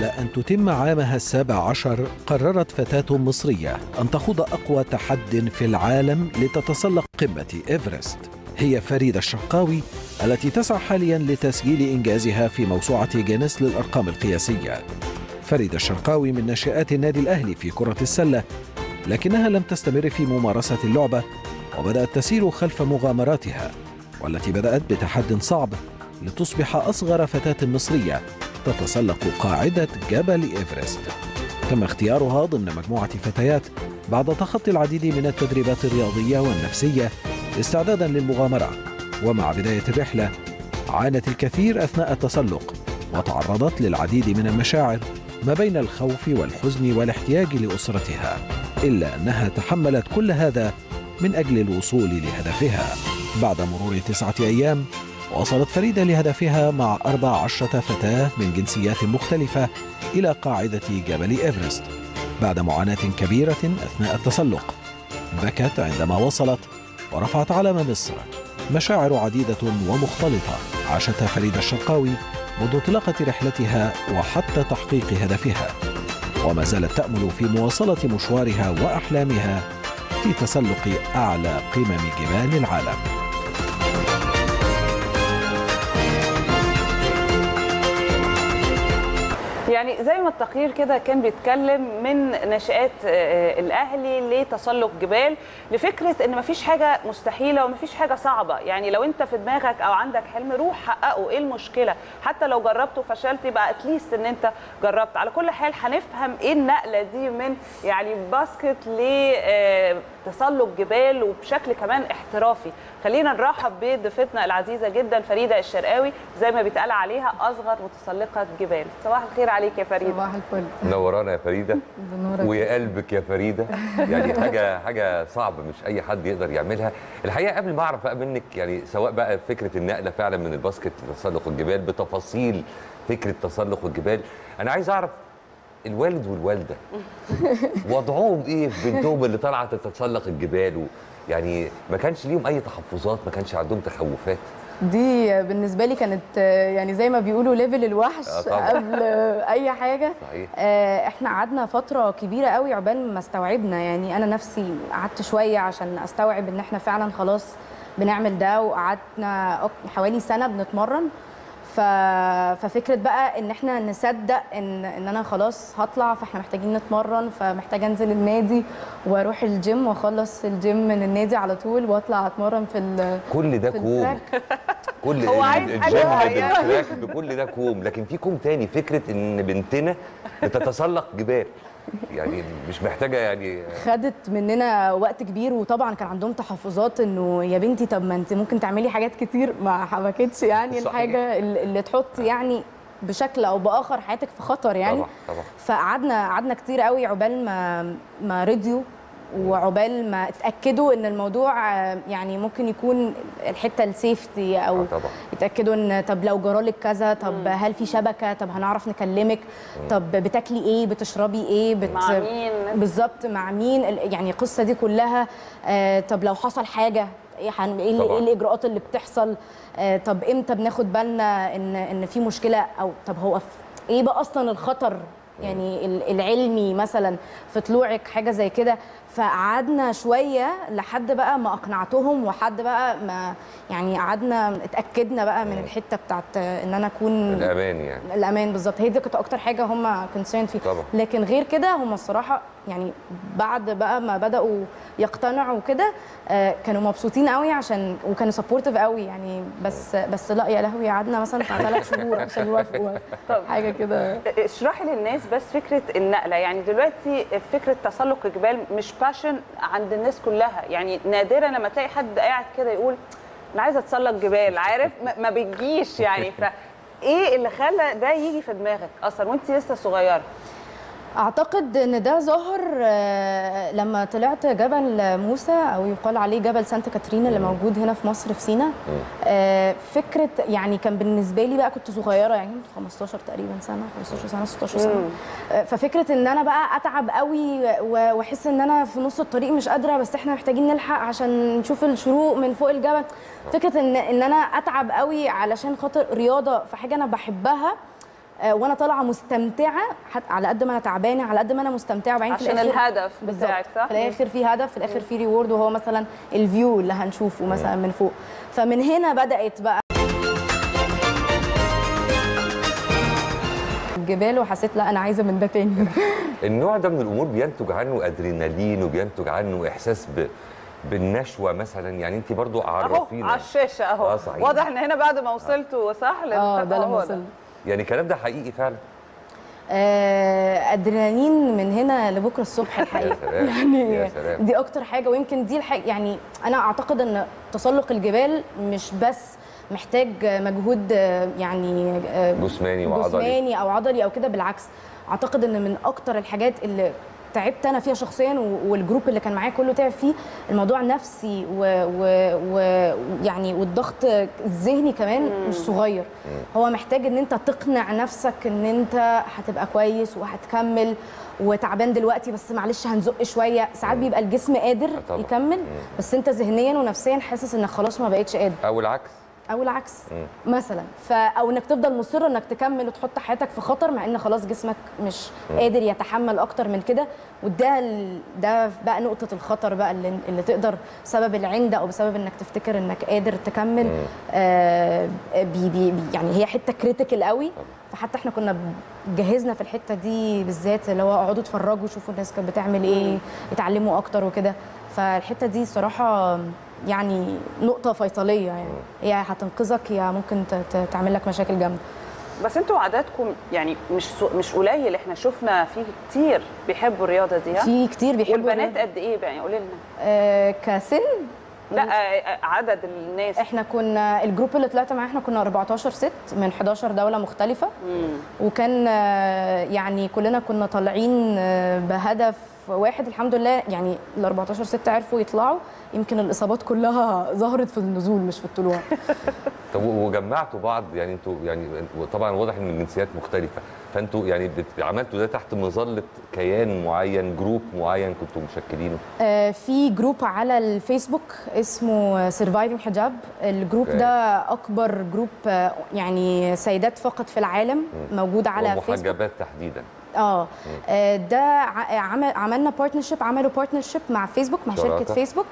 قبل أن تتم عامها السابع عشر قررت فتاة مصرية أن تخوض أقوى تحد في العالم لتتسلق قمة إيفرست هي فريدة الشرقاوي التي تسعى حاليا لتسجيل إنجازها في موسوعة جينيس للأرقام القياسية فريدة الشرقاوي من ناشئات النادي الأهلي في كرة السلة لكنها لم تستمر في ممارسة اللعبة وبدأت تسير خلف مغامراتها والتي بدأت بتحد صعب لتصبح أصغر فتاة مصرية تتسلق قاعدة جبل إيفرست تم اختيارها ضمن مجموعة فتيات بعد تخطي العديد من التدريبات الرياضية والنفسية استعدادا للمغامرة ومع بداية الرحلة عانت الكثير أثناء التسلق وتعرضت للعديد من المشاعر ما بين الخوف والحزن والاحتياج لأسرتها إلا أنها تحملت كل هذا من أجل الوصول لهدفها بعد مرور تسعة أيام وصلت فريدة لهدفها مع 14 فتاة من جنسيات مختلفة إلى قاعدة جبل إيفرست بعد معاناة كبيرة أثناء التسلق بكت عندما وصلت ورفعت علم مصر مشاعر عديدة ومختلطة عاشتها فريدة الشرقاوي منذ انطلاقة رحلتها وحتى تحقيق هدفها وما زالت تأمل في مواصلة مشوارها وأحلامها في تسلق أعلى قمم جبال العالم يعني زي ما التقرير كده كان بيتكلم من ناشئات آه، الاهلي لتسلق جبال لفكره ان مفيش حاجه مستحيله ومفيش حاجه صعبه يعني لو انت في دماغك او عندك حلم روح حققه ايه المشكله حتى لو جربت وفشلت يبقى اتليست ان انت جربت على كل حال هنفهم ايه النقله دي من يعني باسكت لتسلق جبال وبشكل كمان احترافي خلينا نرحب بضيفتنا العزيزه جدا فريده الشرقاوي زي ما بيتقال عليها اصغر متسلقه جبال صباح الخير عليك يا فريده صباح الفل منورانا يا فريده بنورك ويا قلبك يا فريده يعني حاجه حاجه صعبه مش اي حد يقدر يعملها الحقيقه قبل ما اعرف بقى منك يعني سواء بقى فكره النقله فعلا من الباسكت لتسلق الجبال بتفاصيل فكره تسلق الجبال انا عايز اعرف الوالد والوالده وضعهم ايه في بنتهم اللي طالعه تتسلق الجبال و يعني ما كانش ليهم اي تحفظات ما كانش عندهم تخوفات دي بالنسبه لي كانت آه، يعني زي ما بيقولوا ليفل الوحش آه، طبعاً. قبل آه، اي حاجه صحيح آه، احنا قعدنا فتره كبيره قوي عقبال ما استوعبنا يعني انا نفسي قعدت شويه عشان استوعب ان احنا فعلا خلاص بنعمل ده وقعدنا أك- حوالي سنه بنتمرن ف... ففكره بقى ان احنا نصدق ان ان انا خلاص هطلع فاحنا محتاجين نتمرن فمحتاجه انزل النادي واروح الجيم واخلص الجيم من النادي على طول واطلع اتمرن في ال... كل ده في كوم التراك. كل هو عايز ال- حاجة الجيم معينة. بالتراك بكل ده كوم لكن في كوم تاني فكره ان بنتنا بتتسلق جبال يعني مش محتاجه يعني خدت مننا وقت كبير وطبعا كان عندهم تحفظات انه يا بنتي طب ما انت ممكن تعملي حاجات كتير ما حبكتش يعني صحيح. الحاجه اللي اللي تحط يعني بشكل او باخر حياتك في خطر يعني طبعا طبعا فقعدنا قعدنا كتير قوي عقبال ما ما رضيوا وعقبال ما اتاكدوا ان الموضوع آه، يعني ممكن يكون الحته السيفتي او آه طبعا يتاكدوا ان طب لو جرالك كذا طب هل في شبكه طب هنعرف نكلمك طب بتاكلي ايه بتشربي ايه بت... مع مين بالظبط مع مين ال- يعني القصه دي كلها آه طب لو حصل حاجه ايه هن- إيه ال- طبعاً. إيه الاجراءات اللي بتحصل آه طب امتى بناخد بالنا ان ان في مشكله او طب هو ف- ايه بقى اصلا الخطر يعني ال- العلمي مثلا في طلوعك حاجه زي كده فقعدنا شويه لحد بقى ما اقنعتهم وحد بقى ما يعني قعدنا اتاكدنا بقى من الحته بتاعت آه، ان انا اكون الامان يعني الامان بالظبط هي دي كانت اكتر حاجه هم كونسيرن فيه طبعا. لكن غير كده هم الصراحه يعني بعد بقى ما بداوا يقتنعوا كده آه، كانوا مبسوطين قوي عشان وكانوا سبورتيف قوي يعني بس بس لا يا لهوي قعدنا مثلا بتاع ثلاث شهور عشان يوافقوا طب حاجه كده اشرحي للناس بس فكره النقله يعني دلوقتي فكره تسلق الجبال مش باشن عند الناس كلها يعني نادرا لما تلاقي حد قاعد كده يقول انا عايزه اتسلق جبال عارف ما- ما بتجيش يعني ف ايه اللي خلى ده يجي في دماغك اصلا وانت لسه صغيره اعتقد ان ده ظهر آه، لما طلعت جبل موسى او يقال عليه جبل سانت كاترين اللي موجود هنا في مصر في سينا آه، فكره يعني كان بالنسبه لي بقى كنت صغيره يعني 15 تقريبا سنه 15 سنه 16 سنه آه، ففكره ان انا بقى اتعب قوي و- واحس ان انا في نص الطريق مش قادره بس احنا محتاجين نلحق عشان نشوف الشروق من فوق الجبل فكره ان ان انا اتعب قوي علشان خاطر رياضه في حاجه انا بحبها آه، وانا طالعه مستمتعه حتى على قد ما انا تعبانه على قد ما انا مستمتعه وبعدين في عشان الآخر- الهدف بالظبط بتاعك صح؟ في الاخر في هدف في الاخر في ريورد وهو مثلا الفيو اللي هنشوفه مثلا من فوق فمن هنا بدات بقى الجبال وحسيت لا انا عايزه من ده تاني النوع ده من الامور بينتج عنه ادرينالين وبينتج عنه احساس ب... بالنشوه مثلا يعني انت برضو اهو عرفينا على الشاشه اهو آه، صحيح. واضح ان هنا بعد ما وصلتوا صح اه ده لما هو وصلت يعني الكلام ده حقيقي فعلا آه، ادرينالين من هنا لبكره الصبح الحقيقه سلام، يعني يا سلام. دي اكتر حاجه ويمكن دي الحاجه يعني انا اعتقد ان تسلق الجبال مش بس محتاج مجهود آه، يعني آه، جسماني وعضلي جسماني او عضلي او كده بالعكس اعتقد ان من اكتر الحاجات اللي تعبت انا فيها شخصيا و- والجروب اللي كان معايا كله تعب فيه الموضوع نفسي ويعني والضغط الذهني كمان مش صغير هو محتاج ان انت تقنع نفسك ان انت هتبقى كويس وهتكمل وتعبان دلوقتي بس معلش هنزق شويه ساعات بيبقى الجسم قادر طبعاً. يكمل بس انت ذهنيا ونفسيا حاسس انك خلاص ما بقتش قادر او العكس او العكس مثلا ف او انك تفضل مصر انك تكمل وتحط حياتك في خطر مع ان خلاص جسمك مش قادر يتحمل اكتر من كده وده ال... ده بقى نقطه الخطر بقى اللي, اللي تقدر بسبب العند او بسبب انك تفتكر انك قادر تكمل آه بي بي بي- يعني هي حته كريتيكال قوي فحتى احنا كنا جهزنا في الحته دي بالذات اللي هو اقعدوا اتفرجوا شوفوا الناس كانت بتعمل ايه اتعلموا اكتر وكده فالحته دي صراحه يعني نقطه فيصليه يعني هي هتنقذك يا ممكن ت- ت- تعمل لك مشاكل جامده بس انتوا عددكم يعني مش سو- مش قليل احنا شفنا في كتير بيحبوا الرياضه دي ها في كتير بيحبوا والبنات الرياضة. قد ايه بقى يعني قولي لنا آه كسن لا آه، عدد الناس احنا كنا الجروب اللي طلعت معاه احنا كنا 14 ست من 11 دوله مختلفه وكان آه، يعني كلنا كنا طالعين آه، بهدف واحد الحمد لله يعني ال 14 ست عرفوا يطلعوا يمكن الاصابات كلها ظهرت في النزول مش في الطلوع طب و- وجمعتوا بعض يعني انتوا يعني طبعا واضح ان الجنسيات مختلفه فانتوا يعني بت- عملتوا ده تحت مظله كيان معين جروب معين كنتوا مشكلينه آه، في جروب على الفيسبوك اسمه سرفايفنج حجاب الجروب أوكي. ده اكبر جروب آه، يعني سيدات فقط في العالم موجود على فيسبوك ومحجبات تحديدا اه آه، ده ع- عمل عملنا بارتنرشيب عملوا بارتنرشيب مع فيسبوك مع شراكة. شركه فيسبوك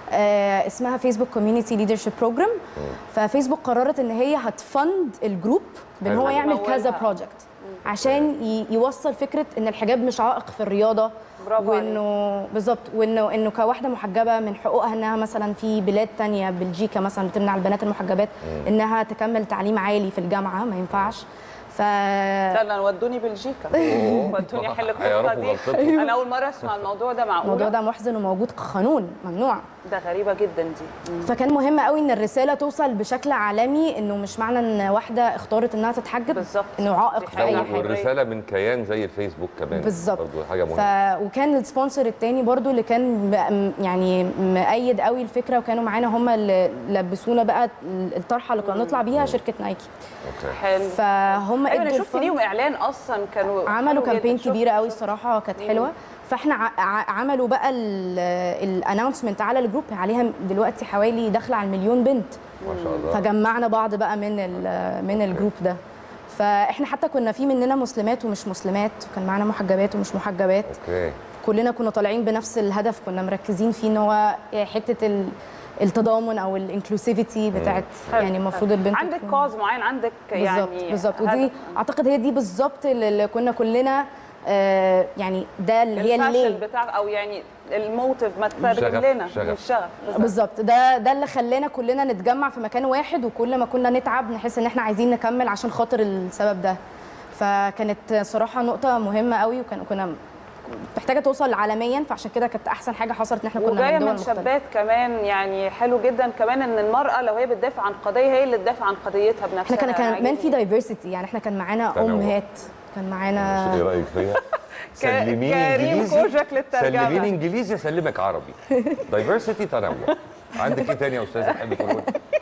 آه اسمها فيسبوك كوميونتي ليدرشيب بروجرام ففيسبوك قررت ان هي هتفند الجروب بان حلو. هو يعمل هتمولها. كذا بروجكت عشان ي- يوصل فكره ان الحجاب مش عائق في الرياضه برافو وانه بالظبط وانه انه كواحده محجبه من حقوقها انها مثلا في بلاد تانية بلجيكا مثلا بتمنع البنات المحجبات انها تكمل تعليم عالي في الجامعه ما ينفعش ف لا لا ودوني بلجيكا أوه. ودوني حل القصه هيعرفوا دي غلطتهم. انا اول مره اسمع الموضوع ده معقول الموضوع ده محزن وموجود قانون ممنوع ده غريبه جدا دي مم. فكان مهم قوي ان الرساله توصل بشكل عالمي انه مش معنى ان واحده اختارت انها تتحجب بالظبط. انه عائق دي في حقيقة. اي لا، حاجه والرساله من كيان زي الفيسبوك كمان بالظبط. برضو حاجه ف... مهمه وكان السبونسر التاني برضو اللي كان م... يعني مؤيد قوي الفكره وكانوا معانا هم اللي لبسونا بقى الطرحه اللي كنا نطلع بيها شركه نايكي اوكي حلو فهم ايوه انا ادوا شفت الفند. ليهم اعلان اصلا كانوا عملوا حلو كامبين جداً. شفت- كبيره قوي شفت. الصراحه كانت حلوه فاحنا ع- ع- عملوا بقى الانونسمنت على الجروب عليها دلوقتي حوالي داخله على المليون بنت ما شاء الله فجمعنا بعض بقى من ال- من الجروب ده فاحنا حتى كنا في مننا مسلمات ومش مسلمات وكان معانا محجبات ومش محجبات اوكي كلنا كنا طالعين بنفس الهدف كنا مركزين فيه ان هو حته ال- التضامن او الانكلوسيفيتي بتاعت حلو. يعني المفروض البنت عندك تكون- كاز معين عندك بالظبط يعني بالظبط ودي هدف. اعتقد هي دي بالظبط اللي اللي كنا كلنا آه يعني ده اللي هي الفاشل اللي بتاع او يعني الموتيف ما تفرق شغف، لنا شغف. الشغف بالظبط. بالظبط ده ده اللي خلانا كلنا نتجمع في مكان واحد وكل ما كنا نتعب نحس ان احنا عايزين نكمل عشان خاطر السبب ده فكانت صراحه نقطه مهمه قوي وكان كنا محتاجه توصل عالميا فعشان كده كانت احسن حاجه حصلت ان احنا كنا وجايه من دول من مختلفه شابات كمان يعني حلو جدا كمان ان المراه لو هي بتدافع عن قضيه هي اللي تدافع عن قضيتها بنفسها احنا كان كان كمان في عاجبني. دايفرسيتي يعني احنا كان معانا تنوع. امهات كان معانا ايه رايك فيا؟ سلميني كريم انجليزي كوجك للترجمة. سلميني انجليزي اسلمك عربي دايفرسيتي تنوع عندك ايه تاني يا استاذه تحبي تقولي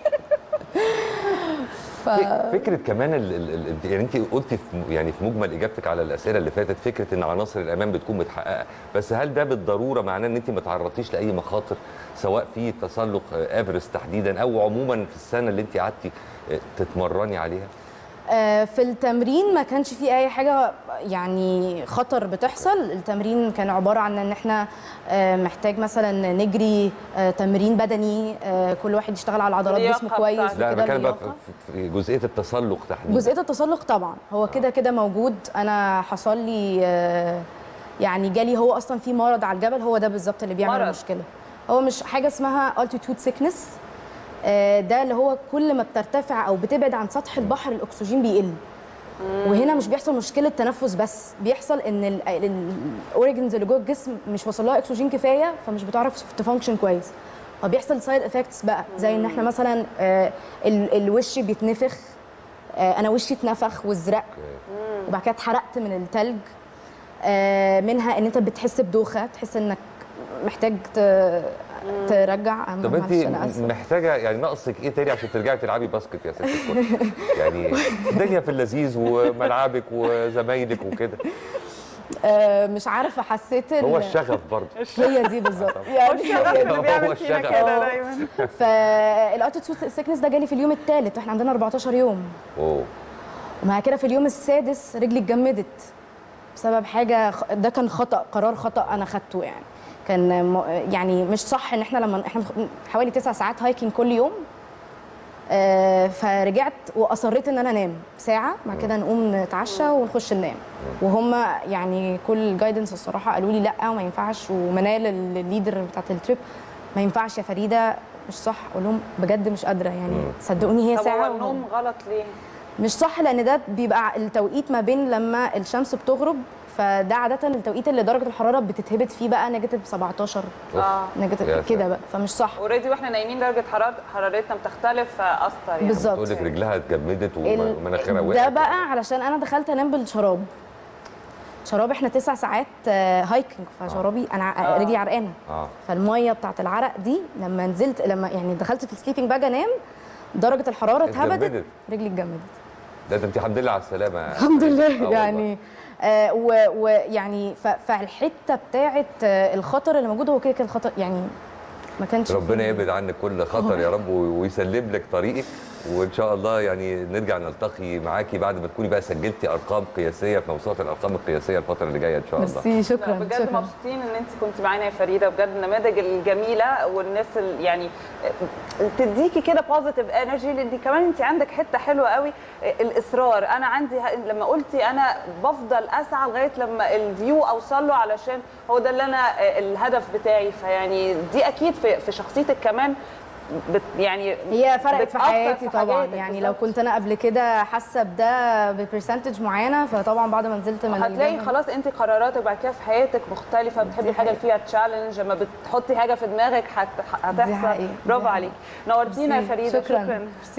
ف... فكره كمان ال ال ال يعني انت قلتي في يعني في مجمل اجابتك على الاسئله اللي فاتت فكره ان عناصر الامان بتكون متحققه بس هل ده بالضروره معناه ان انت ما تعرضتيش لاي مخاطر سواء في تسلق آه، ايفرست تحديدا او عموما في السنه اللي انت قعدتي آه، تتمرني عليها آه، في التمرين ما كانش فيه اي حاجه يعني خطر بتحصل التمرين كان عباره عن ان احنا آه، محتاج مثلا نجري آه، تمرين بدني آه، كل واحد يشتغل على عضلات اللياقة جسمه كويس بتاعته. لا انا وكده بتكلم بقى اللياقة. في- في جزئيه التسلق تحديدا جزئيه التسلق طبعا هو كده كده موجود انا حصل لي آه، يعني جالي هو اصلا في مرض على الجبل هو ده بالظبط اللي بيعمل مرض. مشكله هو مش حاجه اسمها altitude sickness آه، ده اللي هو كل ما بترتفع او بتبعد عن سطح البحر الاكسجين بيقل وهنا مش بيحصل مشكله تنفس بس بيحصل ان الاوريجنز اللي جوه الجسم مش واصل لها اكسجين كفايه فمش بتعرف تفانكشن كويس فبيحصل سايد افكتس بقى زي ان احنا مثلا آه، ال- الوش بيتنفخ آه، انا وشي اتنفخ وازرق وبعد كده اتحرقت من التلج آه، منها ان انت بتحس بدوخه تحس انك محتاج ت- ترجع طب انت معلش أنا آسفة. محتاجه يعني ناقصك ايه تاني عشان ترجعي تلعبي باسكت يا ست الكل يعني الدنيا في اللذيذ وملعبك وزمايلك وكده آه، مش عارفه حسيت ال- هو الشغف برضه هي دي بالظبط يعني الشغف هي اللي دي. هو بيعمل فينا الشغف. كده آه. دايما فالالتيتيود سيكنس ده جالي في اليوم الثالث واحنا عندنا 14 يوم اوه ومع كده في اليوم السادس رجلي اتجمدت بسبب حاجه خ- ده كان خطا قرار خطا انا خدته يعني كان م- يعني مش صح ان احنا لما احنا حوالي تسع ساعات هايكنج كل يوم آه، فرجعت واصريت ان انا انام ساعه بعد كده نقوم نتعشى ونخش ننام وهم يعني كل جايدنس الصراحه قالوا لي لا وما ينفعش ومنال الليدر بتاعت التريب ما ينفعش يا فريده مش صح اقول لهم بجد مش قادره يعني صدقوني هي طب ساعه هو وهم- النوم غلط ليه؟ مش صح لان ده بيبقى التوقيت ما بين لما الشمس بتغرب فده عاده التوقيت اللي درجه الحراره بتتهبط فيه بقى نيجاتيف 17 أوف. اه يا نيجاتيف سلام. كده بقى فمش صح اوريدي واحنا نايمين درجه حراره حرارتنا بتختلف فاثر يعني بالظبط. تقول لك رجلها اتجمدت ال- ومناخيرها ده وقعت بقى علشان انا دخلت انام بالشراب شراب احنا تسع ساعات آه، هايكنج فشرابي انا ع- آه. رجلي عرقانه اه فالميه بتاعت العرق دي لما نزلت لما يعني دخلت في السليبنج باج انام درجه الحراره اتهبطت اتجمدت. رجلي اتجمدت ده ده انت الحمد لله على السلامه الحمد آه لله والله. يعني آه و- ويعني ف- فالحته بتاعت آه، الخطر اللي موجود هو كده كده الخطر يعني ما كانش ربنا فيه- يبعد عنك كل خطر يا رب و- ويسلم لك طريقك وان شاء الله يعني نرجع نلتقي معاكي بعد ما تكوني بقى سجلتي ارقام قياسيه في موسوعه الارقام القياسيه الفتره اللي جايه ان شاء الله ميرسي لا، شكرا بجد شكرا مبسوطين ان انت كنت معانا يا فريده بجد النماذج الجميله والناس ال- يعني تديكي كده بوزيتيف انرجي لان كمان انت عندك حته حلوه قوي الاصرار انا عندي ه- لما قلتي انا بفضل اسعى لغايه لما الفيو اوصل له علشان هو ده اللي انا الهدف بتاعي فيعني دي اكيد في في شخصيتك كمان بت يعني هي فرقت في بتأثر حياتي طبعا حياتك يعني لو بالظبط. كنت انا قبل كده حاسه بده ببرسنتج معينه فطبعا بعد ما نزلت من هتلاقي الجبل- خلاص انت قراراتك بعد كده في حياتك مختلفه بتحبي دي حاجه اللي حقيقة. فيها تشالنج لما بتحطي حاجه في دماغك هت- دي هتحصل حقيقة. برافو دي عليك نورتينا يا ميرسي. فريده شكراً. شكرا